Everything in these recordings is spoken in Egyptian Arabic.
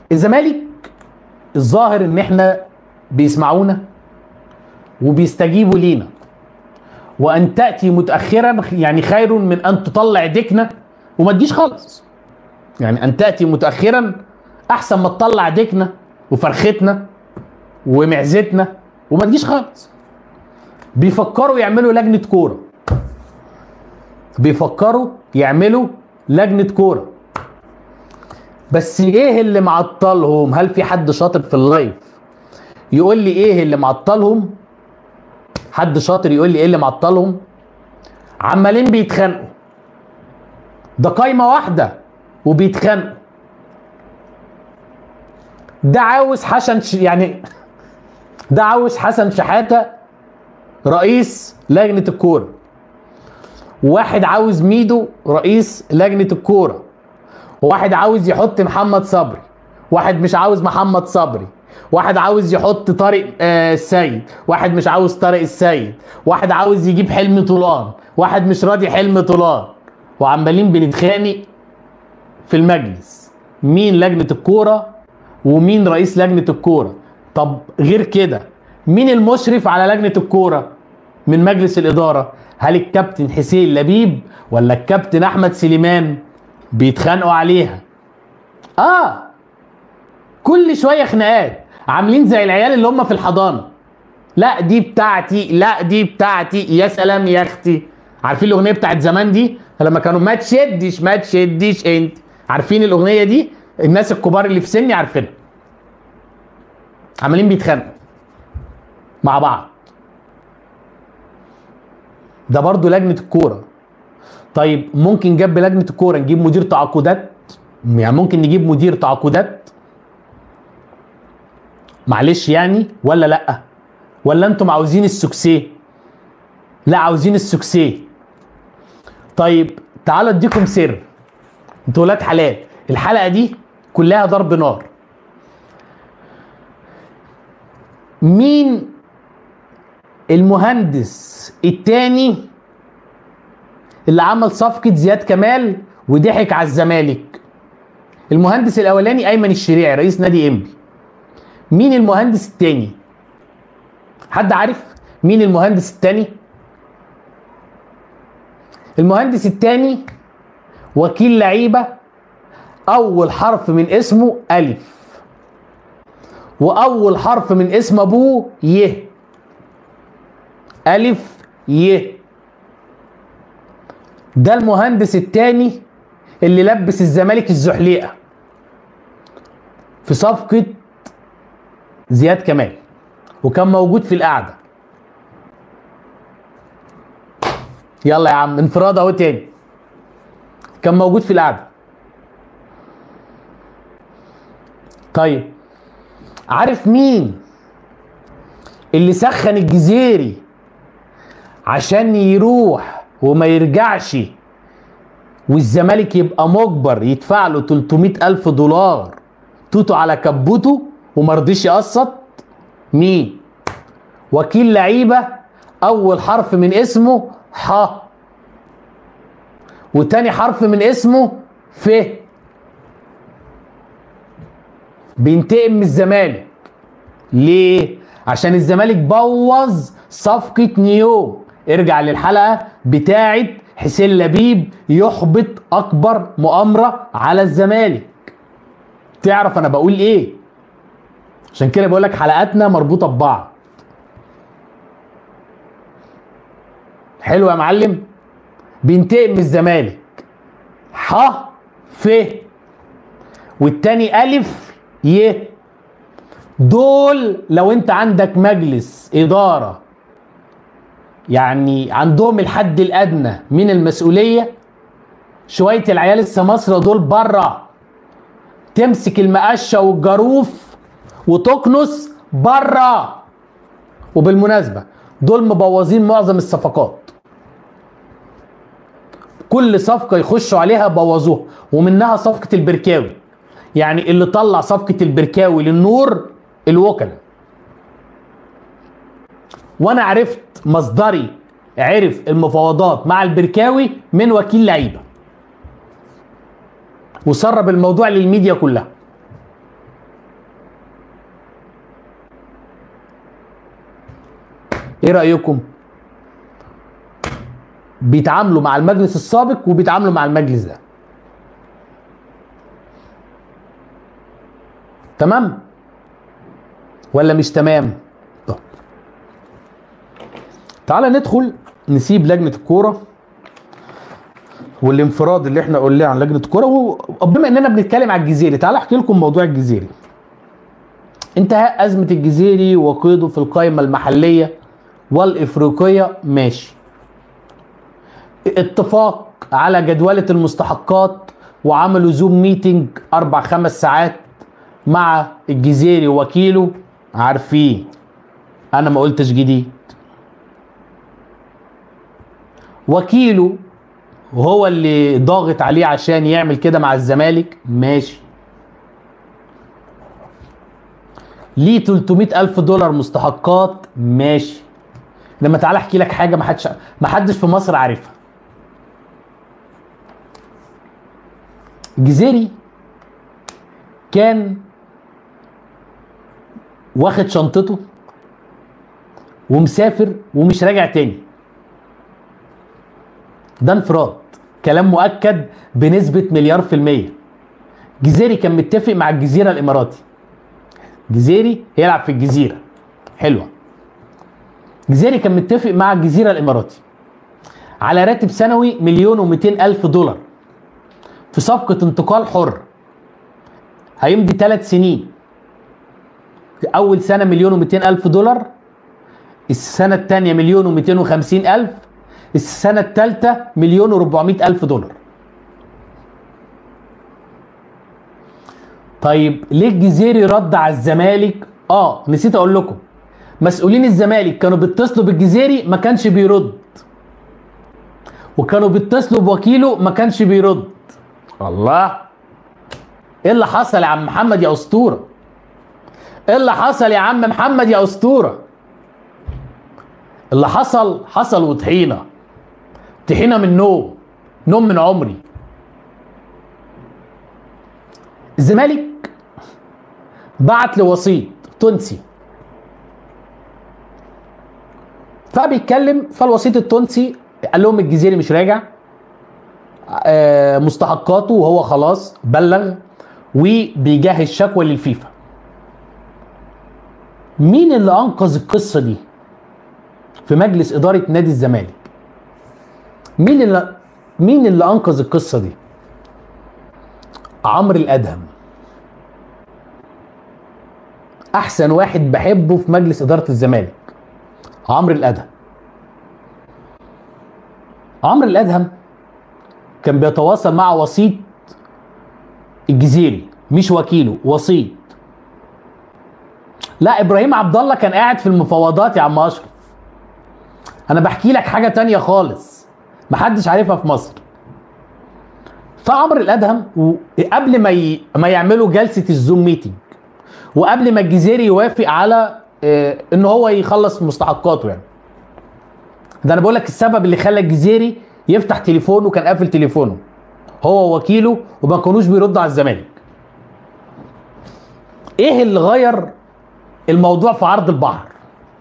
الزمالك الظاهر ان احنا بيسمعونا وبيستجيبوا لينا وان تاتي متاخرا يعني خير من ان تطلع ديكنا وما تجيش خالص يعني ان تاتي متاخرا احسن ما تطلع ديكنا وفرختنا ومعزتنا وما تجيش خالص بيفكروا يعملوا لجنه كوره بيفكروا يعملوا لجنه كوره بس ايه اللي معطلهم هل في حد شاطر في اللايف يقول لي ايه اللي معطلهم حد شاطر يقول لي ايه اللي معطلهم عمالين بيتخانقوا ده قايمه واحده وبيتخانقوا ده عاوز حسن ش... يعني ده عاوز حسن شحاته رئيس لجنه الكوره واحد عاوز ميدو رئيس لجنه الكوره واحد عاوز يحط محمد صبري واحد مش عاوز محمد صبري واحد عاوز يحط طارق آه السيد واحد مش عاوز طارق السيد واحد عاوز يجيب حلم طولان واحد مش راضي حلم طولان وعمالين بنتخانق في المجلس مين لجنة الكورة ومين رئيس لجنة الكورة طب غير كده مين المشرف على لجنة الكورة من مجلس الإدارة هل الكابتن حسين لبيب ولا الكابتن أحمد سليمان بيتخانقوا عليها اه كل شويه خناقات عاملين زي العيال اللي هم في الحضانه لا دي بتاعتي لا دي بتاعتي يا سلام يا اختي عارفين الاغنيه بتاعت زمان دي لما كانوا ما تشدش ما تشدش انت عارفين الاغنيه دي الناس الكبار اللي في سني عارفينها عمالين بيتخانقوا مع بعض ده برضو لجنه الكوره طيب ممكن جنب لجنه الكوره نجيب مدير تعاقدات يعني ممكن نجيب مدير تعاقدات معلش يعني ولا لا ولا انتم عاوزين السكسيه لا عاوزين السكسيه طيب تعالوا اديكم سر انتوا ولاد حلال الحلقه دي كلها ضرب نار مين المهندس التاني اللي عمل صفقة زياد كمال وضحك على الزمالك المهندس الاولاني ايمن الشريعي رئيس نادي انبي مين المهندس التاني حد عارف مين المهندس التاني المهندس التاني وكيل لعيبة اول حرف من اسمه الف واول حرف من اسم ابوه ي الف ي ده المهندس التاني اللي لبس الزمالك الزحليقه في صفقه زياد كمال وكان موجود في القعده يلا يا عم انفراد اهو تاني كان موجود في القعده طيب عارف مين اللي سخن الجزيري عشان يروح وما يرجعش والزمالك يبقى مجبر يدفع له 300 ألف دولار توتو على كبوته وما رضيش يقسط مين وكيل لعيبة أول حرف من اسمه ح وتاني حرف من اسمه ف بينتقم من الزمالك ليه؟ عشان الزمالك بوظ صفقة نيو ارجع للحلقة بتاعت حسين لبيب يحبط أكبر مؤامرة على الزمالك تعرف أنا بقول إيه عشان كده بقول لك حلقاتنا مربوطة ببعض حلو يا معلم بينتقم من الزمالك ح ف والتاني ألف ي دول لو انت عندك مجلس إدارة يعني عندهم الحد الأدنى من المسؤولية شوية العيال السماسرة دول بره تمسك المقشة والجاروف وتكنس بره وبالمناسبة دول مبوظين معظم الصفقات كل صفقة يخشوا عليها بوظوها ومنها صفقة البركاوي يعني اللي طلع صفقة البركاوي للنور الوكلاء وانا عرفت مصدري عرف المفاوضات مع البركاوي من وكيل لعيبه وسرب الموضوع للميديا كلها ايه رايكم بيتعاملوا مع المجلس السابق وبيتعاملوا مع المجلس ده تمام ولا مش تمام طب تعالى ندخل نسيب لجنه الكوره والانفراد اللي احنا قلناه عن لجنه الكوره وبما اننا بنتكلم على الجزيري تعالى احكي لكم موضوع الجزيري انتهاء ازمه الجزيري وقيده في القائمه المحليه والافريقيه ماشي اتفاق على جدولة المستحقات وعملوا زوم ميتنج أربع خمس ساعات مع الجزيري وكيله عارفين أنا ما قلتش جديد وكيله هو اللي ضاغط عليه عشان يعمل كده مع الزمالك ماشي ليه 300 ألف دولار مستحقات ماشي لما تعالى احكي لك حاجه ما حدش ما حدش في مصر عارفها الجزيري كان واخد شنطته ومسافر ومش راجع تاني ده انفراد كلام مؤكد بنسبة مليار في المية جزيري كان متفق مع الجزيرة الإماراتي جزيري هيلعب في الجزيرة حلوة جزيري كان متفق مع الجزيرة الإماراتي على راتب سنوي مليون ومئتين ألف دولار في صفقة انتقال حر هيمضي ثلاث سنين أول سنة مليون ومئتين ألف دولار السنة الثانية مليون ومئتين وخمسين ألف السنة الثالثة مليون وربعمائة ألف دولار طيب ليه الجزيري رد على الزمالك اه نسيت اقول لكم مسؤولين الزمالك كانوا بيتصلوا بالجزيري ما كانش بيرد وكانوا بيتصلوا بوكيله ما كانش بيرد الله ايه اللي حصل يا عم محمد يا اسطوره ايه اللي حصل يا عم محمد يا اسطوره اللي حصل حصل وطحينه طحينه من نوم نوم من عمري الزمالك بعت لوسيط تونسي فبيتكلم فالوسيط التونسي قال لهم الجزيري مش راجع آه، مستحقاته وهو خلاص بلغ وبيجهز شكوى للفيفا مين اللي انقذ القصه دي في مجلس اداره نادي الزمالك مين اللي مين اللي انقذ القصه دي عمرو الادهم احسن واحد بحبه في مجلس اداره الزمالك عمرو الادهم عمرو الادهم كان بيتواصل مع وسيط الجزيري مش وكيله وسيط لا ابراهيم عبد الله كان قاعد في المفاوضات يا عم اشرف انا بحكي لك حاجه تانية خالص محدش عارفها في مصر فعمرو الادهم و- قبل ما ي... ما يعملوا جلسه الزوم ميتنج وقبل ما الجزيري يوافق على آه، ان هو يخلص مستحقاته يعني ده انا بقول لك السبب اللي خلى الجزيري يفتح تليفونه كان قافل تليفونه هو وكيله وما كانوش بيردوا على الزمالك ايه اللي غير الموضوع في عرض البحر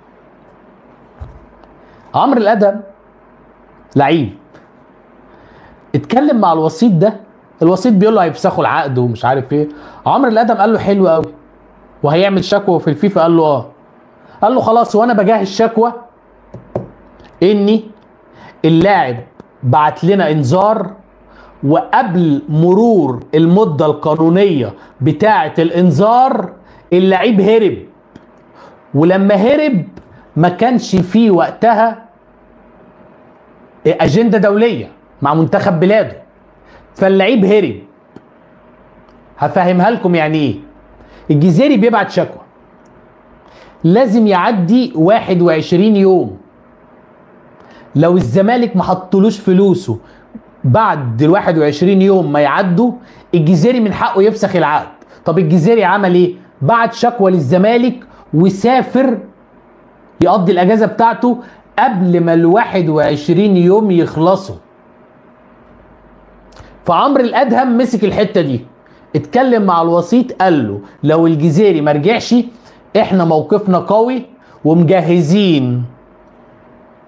عمرو الادهم لعيب اتكلم مع الوسيط ده الوسيط بيقول له هيفسخوا العقد ومش عارف ايه عمرو الادهم قال له حلو قوي وهيعمل شكوى في الفيفا قال له اه قال له خلاص وانا بجهز شكوى اني اللاعب بعت لنا انذار وقبل مرور المدة القانونية بتاعة الانذار اللعيب هرب ولما هرب ما كانش فيه وقتها اجندة دولية مع منتخب بلاده فاللعيب هرب هفهمها لكم يعني ايه الجزيري بيبعت شكوى لازم يعدي 21 يوم لو الزمالك ما حطلوش فلوسه بعد ال 21 يوم ما يعدوا الجزيري من حقه يفسخ العقد طب الجزيري عمل ايه بعت شكوى للزمالك وسافر يقضي الاجازه بتاعته قبل ما ال 21 يوم يخلصوا فعمرو الادهم مسك الحته دي اتكلم مع الوسيط قال له لو الجزيري ما رجعش احنا موقفنا قوي ومجهزين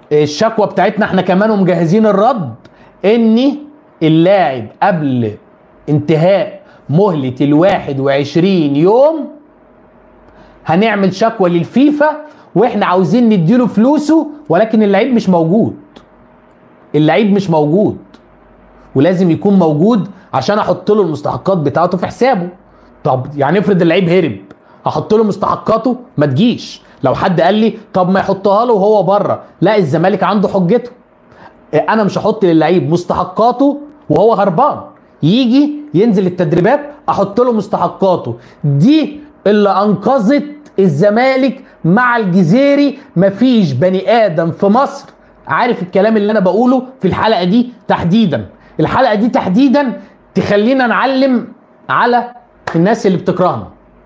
الشكوى بتاعتنا احنا كمان ومجهزين الرد ان اللاعب قبل انتهاء مهلة الواحد وعشرين يوم هنعمل شكوى للفيفا واحنا عاوزين نديله فلوسه ولكن اللعيب مش موجود اللعيب مش موجود ولازم يكون موجود عشان احط له المستحقات بتاعته في حسابه طب يعني افرض اللعيب هرب احط له مستحقاته ما تجيش لو حد قال لي طب ما يحطها له وهو بره لا الزمالك عنده حجته انا مش هحط للعيب مستحقاته وهو هربان يجي ينزل التدريبات احط له مستحقاته دي اللي انقذت الزمالك مع الجزيري مفيش بني ادم في مصر عارف الكلام اللي انا بقوله في الحلقه دي تحديدا الحلقه دي تحديدا تخلينا نعلم على الناس اللي بتكرهنا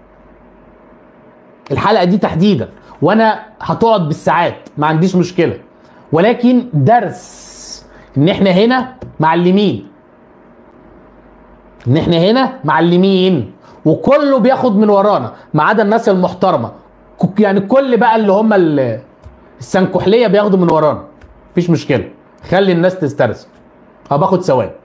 الحلقه دي تحديدا وانا هتقعد بالساعات ما عنديش مشكله ولكن درس ان احنا هنا معلمين ان احنا هنا معلمين وكله بياخد من ورانا ما عدا الناس المحترمه ك- يعني كل بقى اللي هم ال- السنكحليه بياخدوا من ورانا مفيش مشكله خلي الناس تسترسل اه باخد ثواب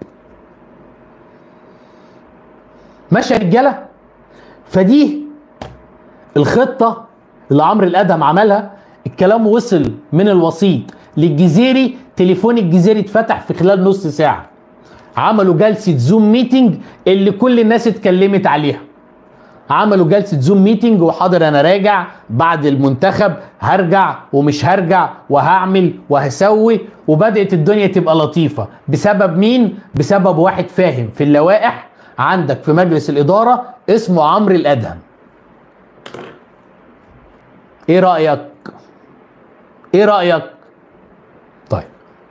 ماشي يا رجاله فدي الخطه اللي عمرو الادهم عملها الكلام وصل من الوسيط للجزيري تليفون الجزيري اتفتح في خلال نص ساعه عملوا جلسه زوم ميتنج اللي كل الناس اتكلمت عليها عملوا جلسه زوم ميتنج وحاضر انا راجع بعد المنتخب هرجع ومش هرجع وهعمل وهسوي وبدات الدنيا تبقى لطيفه بسبب مين بسبب واحد فاهم في اللوائح عندك في مجلس الاداره اسمه عمرو الادهم ايه رايك ايه رايك طيب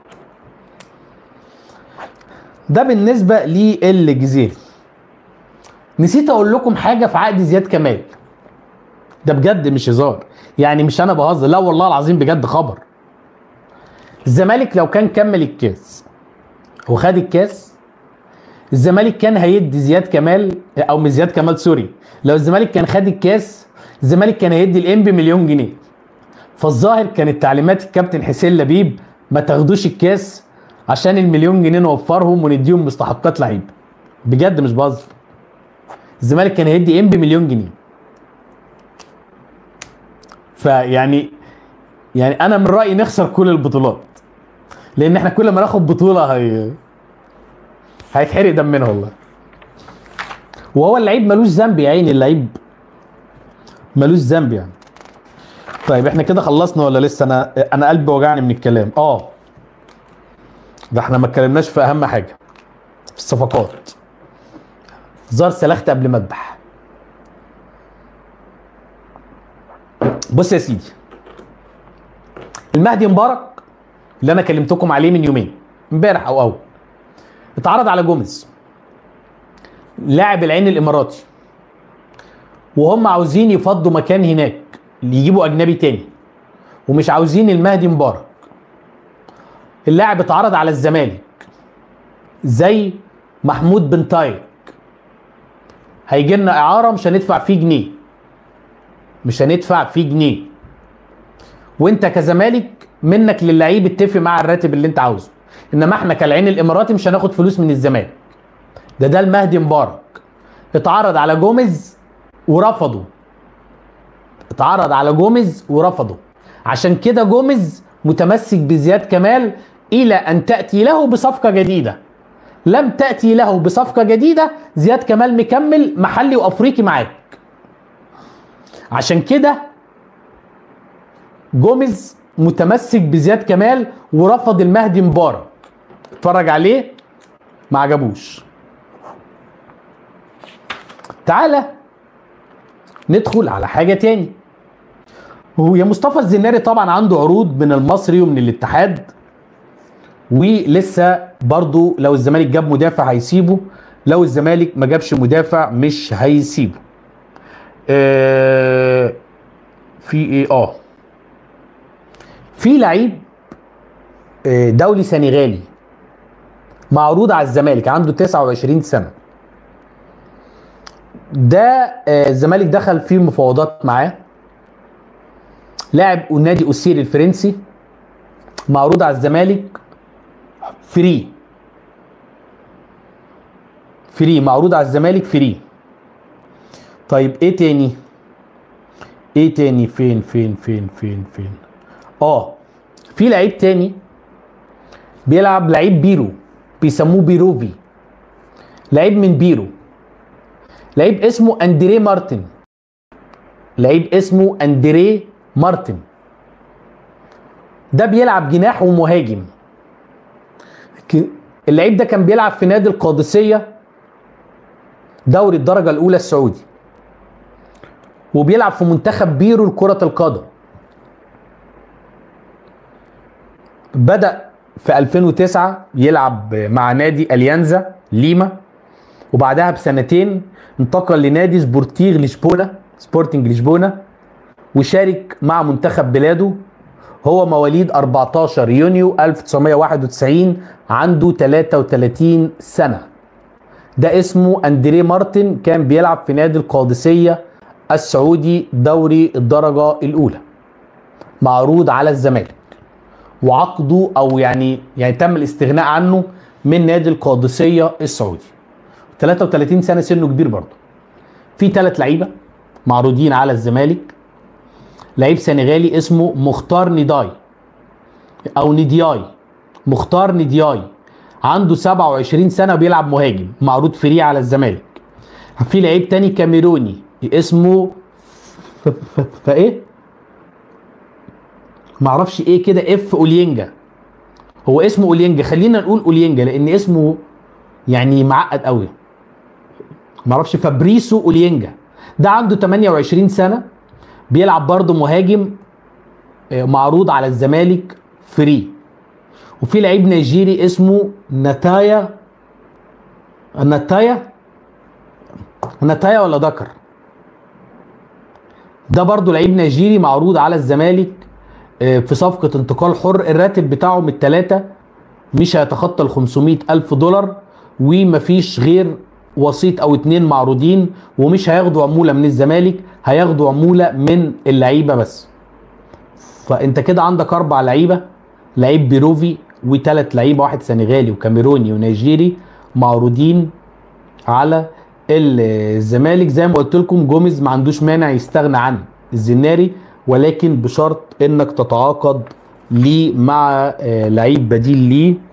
ده بالنسبه للجزيري نسيت اقول لكم حاجه في عقد زياد كمال ده بجد مش هزار يعني مش انا بهزر لا والله العظيم بجد خبر الزمالك لو كان كمل الكاس وخد الكاس الزمالك كان هيدي زياد كمال او مش زياد كمال سوري لو الزمالك كان خد الكاس الزمالك كان هيدي الانبي مليون جنيه فالظاهر كانت تعليمات الكابتن حسين لبيب ما تاخدوش الكاس عشان المليون جنيه نوفرهم ونديهم مستحقات لعيب بجد مش بهزر الزمالك كان هيدي انبي مليون جنيه فيعني يعني انا من رايي نخسر كل البطولات لان احنا كل ما ناخد بطوله هي هيتحرق دمنا والله وهو اللعيب ملوش ذنب يا عيني اللعيب ملوش ذنب يعني طيب احنا كده خلصنا ولا لسه انا انا قلبي وجعني من الكلام اه ده احنا ما اتكلمناش في اهم حاجه في الصفقات زار سلخت قبل ما اذبح بص يا سيدي المهدي مبارك اللي انا كلمتكم عليه من يومين امبارح او اول اتعرض على جوميز لاعب العين الاماراتي وهم عاوزين يفضوا مكان هناك يجيبوا اجنبي تاني ومش عاوزين المهدي مبارك اللاعب اتعرض على الزمالك زي محمود بن طايق هيجي لنا اعاره مش هندفع فيه جنيه مش هندفع فيه جنيه وانت كزمالك منك للعيب اتفق مع الراتب اللي انت عاوزه انما احنا كالعين الاماراتي مش هناخد فلوس من الزمالك ده ده المهدي مبارك اتعرض على جوميز ورفضوا اتعرض على جوميز ورفضوا عشان كده جوميز متمسك بزياد كمال الى ان تاتي له بصفقه جديده لم تاتي له بصفقه جديده زياد كمال مكمل محلي وافريقي معاك عشان كده جوميز متمسك بزياد كمال ورفض المهدي مبارك اتفرج عليه ما عجبوش تعالى ندخل على حاجه تاني هو يا مصطفى الزناري طبعا عنده عروض من المصري ومن الاتحاد ولسه برضو لو الزمالك جاب مدافع هيسيبه لو الزمالك ما جابش مدافع مش هيسيبه آه في ايه اه في لعيب آه، دولي سنغالي معروض على الزمالك عنده 29 سنه ده آه، الزمالك دخل فيه مفاوضات معاه لاعب نادي اوسير الفرنسي معروض على الزمالك فري فري معروض على الزمالك فري طيب ايه تاني ايه تاني فين فين فين فين فين اه في لعيب تاني بيلعب لعيب بيرو بيسموه بيروفي لعيب من بيرو لعيب اسمه اندريه مارتن لعيب اسمه اندريه مارتن ده بيلعب جناح ومهاجم ك- اللعيب ده كان بيلعب في نادي القادسية دوري الدرجة الأولى السعودي وبيلعب في منتخب بيرو لكرة القدم بدأ في 2009 يلعب مع نادي اليانزا ليما وبعدها بسنتين انتقل لنادي سبورتيغ لشبونه سبورتنج لشبونه وشارك مع منتخب بلاده هو مواليد 14 يونيو 1991 عنده 33 سنة ده اسمه أندريه مارتن كان بيلعب في نادي القادسية السعودي دوري الدرجة الأولى معروض على الزمالك وعقده أو يعني يعني تم الاستغناء عنه من نادي القادسية السعودي 33 سنة سنه كبير برضه في ثلاث لعيبة معروضين على الزمالك لعيب سنغالي اسمه مختار نداي او ندياي مختار ندياي عنده 27 سنه بيلعب مهاجم معروض فري على الزمالك في لعيب تاني كاميروني اسمه ف... ف... فايه معرفش ايه كده اف اولينجا هو اسمه اولينجا خلينا نقول اولينجا لان اسمه يعني معقد قوي معرفش فابريسو اولينجا ده عنده 28 سنه بيلعب برضه مهاجم آه، معروض على الزمالك فري وفي لعيب نيجيري اسمه ناتايا ناتايا ناتايا ولا دكر ده برضه لعيب نيجيري معروض على الزمالك آه، في صفقة انتقال حر الراتب بتاعه من التلاتة مش هيتخطى ال 500 ألف دولار ومفيش غير وسيط أو اتنين معروضين ومش هياخدوا عمولة من الزمالك هياخدوا عمولة من اللعيبة بس فأنت كده عندك أربع لعيبة لعيب بيروفي وثلاث لعيبة واحد سنغالي وكاميروني ونيجيري معروضين على الزمالك زي ما قلت لكم جوميز ما عندوش مانع يستغنى عن الزناري ولكن بشرط انك تتعاقد ليه مع آه، لعيب بديل ليه